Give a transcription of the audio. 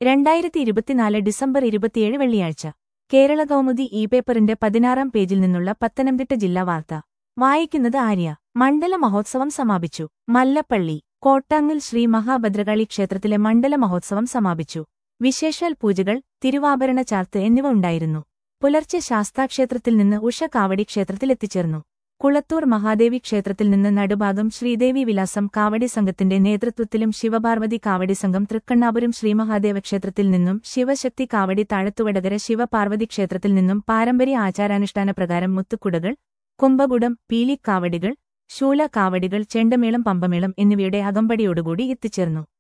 രണ്ടായിരത്തി ഇരുപത്തിനാല് ഡിസംബർ ഇരുപത്തിയേഴ് വെള്ളിയാഴ്ച കേരള കൗമുദി ഇ പേപ്പറിന്റെ പതിനാറാം പേജിൽ നിന്നുള്ള പത്തനംതിട്ട ജില്ലാ വാർത്ത വായിക്കുന്നത് ആര്യ മണ്ഡല മഹോത്സവം സമാപിച്ചു മല്ലപ്പള്ളി കോട്ടാങ്ങൽ ശ്രീ മഹാഭദ്രകാളി ക്ഷേത്രത്തിലെ മണ്ഡല മഹോത്സവം സമാപിച്ചു വിശേഷാൽ പൂജകൾ തിരുവാഭരണ ചാർത്ത് എന്നിവ ഉണ്ടായിരുന്നു പുലർച്ചെ ശാസ്താക്ഷേത്രത്തിൽ നിന്ന് ഉഷ കാവടി ക്ഷേത്രത്തിലെത്തിച്ചേർന്നു കുളത്തൂർ മഹാദേവി ക്ഷേത്രത്തിൽ നിന്ന് നടുഭാഗം ശ്രീദേവി വിലാസം കാവടി സംഘത്തിന്റെ നേതൃത്വത്തിലും ശിവപാർവതി കാവടി സംഘം തൃക്കണ്ണാപുരം ശ്രീമഹാദേവ ക്ഷേത്രത്തിൽ നിന്നും ശിവശക്തി കാവടി താഴത്തുവടകര ശിവപാർവതി ക്ഷേത്രത്തിൽ നിന്നും പാരമ്പര്യ ആചാരാനുഷ്ഠാന പ്രകാരം മുത്തുക്കുടകൾ കുംഭകുടം പീലിക്കാവടികൾ ശൂല കാവടികൾ ചെണ്ടമേളം പമ്പമേളം എന്നിവയുടെ അകമ്പടിയോടുകൂടി എത്തിച്ചേർന്നു